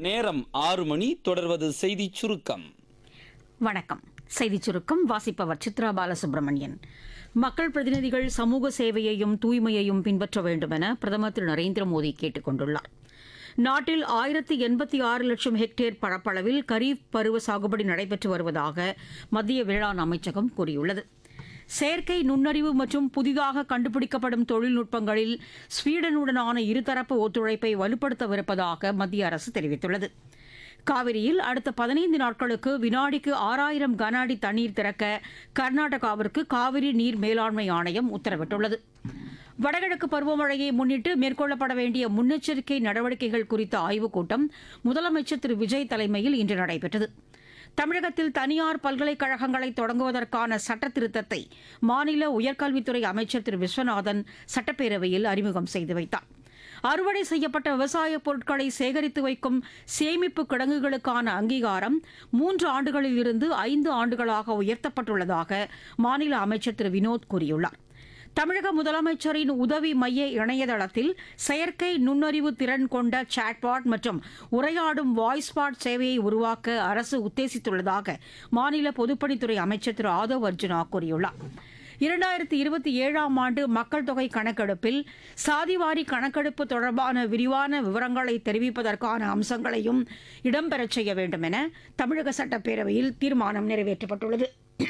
நேரம் ஆறு மணி தொடர்வது செய்தி சுருக்கம் வணக்கம் செய்திச் சுருக்கம் வாசிப்பவர் சித்ரா பாலசுப்ரமணியன் மக்கள் பிரதிநிதிகள் சமூக சேவையையும் தூய்மையையும் பின்பற்ற வேண்டும் என பிரதமர் திரு நரேந்திர மோடி கேட்டுக் கொண்டுள்ளார் நாட்டில் ஆயிரத்தி எண்பத்தி ஆறு லட்சம் ஹெக்டேர் பரப்பளவில் கரீப் பருவ சாகுபடி நடைபெற்று வருவதாக மத்திய வேளாண் அமைச்சகம் கூறியுள்ளது செயற்கை நுண்ணறிவு மற்றும் புதிதாக கண்டுபிடிக்கப்படும் தொழில்நுட்பங்களில் ஸ்வீடனுடனான இருதரப்பு ஒத்துழைப்பை வலுப்படுத்தவிருப்பதாக மத்திய அரசு தெரிவித்துள்ளது காவிரியில் அடுத்த பதினைந்து நாட்களுக்கு வினாடிக்கு ஆறாயிரம் கன அடி தண்ணீர் திறக்க கர்நாடகாவிற்கு காவிரி நீர் மேலாண்மை ஆணையம் உத்தரவிட்டுள்ளது வடகிழக்கு பருவமழையை முன்னிட்டு மேற்கொள்ளப்பட வேண்டிய முன்னெச்சரிக்கை நடவடிக்கைகள் குறித்த ஆய்வுக் கூட்டம் முதலமைச்சர் திரு விஜய் தலைமையில் இன்று நடைபெற்றது தமிழகத்தில் தனியார் பல்கலைக்கழகங்களை தொடங்குவதற்கான சட்ட திருத்தத்தை மாநில உயர்கல்வித்துறை அமைச்சர் திரு விஸ்வநாதன் சட்டப்பேரவையில் அறிமுகம் செய்து வைத்தார் அறுவடை செய்யப்பட்ட விவசாய பொருட்களை சேகரித்து வைக்கும் சேமிப்பு கிடங்குகளுக்கான அங்கீகாரம் மூன்று ஆண்டுகளில் இருந்து ஐந்து ஆண்டுகளாக உயர்த்தப்பட்டுள்ளதாக மாநில அமைச்சர் திரு வினோத் கூறியுள்ளார் தமிழக முதலமைச்சரின் உதவி மைய இணையதளத்தில் செயற்கை நுண்ணறிவு திறன் கொண்ட சாட்பாட் மற்றும் உரையாடும் வாய்ஸ்பாட் சேவையை உருவாக்க அரசு உத்தேசித்துள்ளதாக மாநில பொதுப்பணித்துறை அமைச்சர் திரு ஆதவ் அர்ஜுனா கூறியுள்ளார் இரண்டாயிரத்தி இருபத்தி ஏழாம் ஆண்டு மக்கள் தொகை கணக்கெடுப்பில் சாதிவாரி கணக்கெடுப்பு தொடர்பான விரிவான விவரங்களை தெரிவிப்பதற்கான அம்சங்களையும் இடம்பெறச் செய்ய வேண்டும் என தமிழக சட்டப்பேரவையில் தீர்மானம் நிறைவேற்றப்பட்டுள்ளது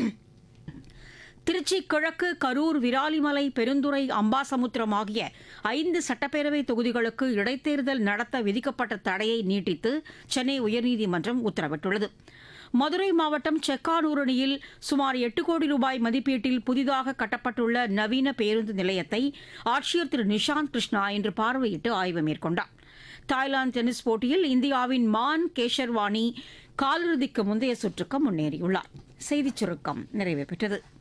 திருச்சி கிழக்கு கரூர் விராலிமலை பெருந்துறை அம்பாசமுத்திரம் ஆகிய ஐந்து சட்டப்பேரவை தொகுதிகளுக்கு இடைத்தேர்தல் நடத்த விதிக்கப்பட்ட தடையை நீட்டித்து சென்னை உயர்நீதிமன்றம் உத்தரவிட்டுள்ளது மதுரை மாவட்டம் செக்கானூரணியில் சுமார் எட்டு கோடி ரூபாய் மதிப்பீட்டில் புதிதாக கட்டப்பட்டுள்ள நவீன பேருந்து நிலையத்தை ஆட்சியர் திரு நிஷாந்த் கிருஷ்ணா இன்று பார்வையிட்டு ஆய்வு மேற்கொண்டார் தாய்லாந்து டென்னிஸ் போட்டியில் இந்தியாவின் மான் கேஷர்வாணி காலிறுதிக்கு முந்தைய சுற்றுக்கு முன்னேறியுள்ளார் செய்திச் சுருக்கம் நிறைவு பெற்றது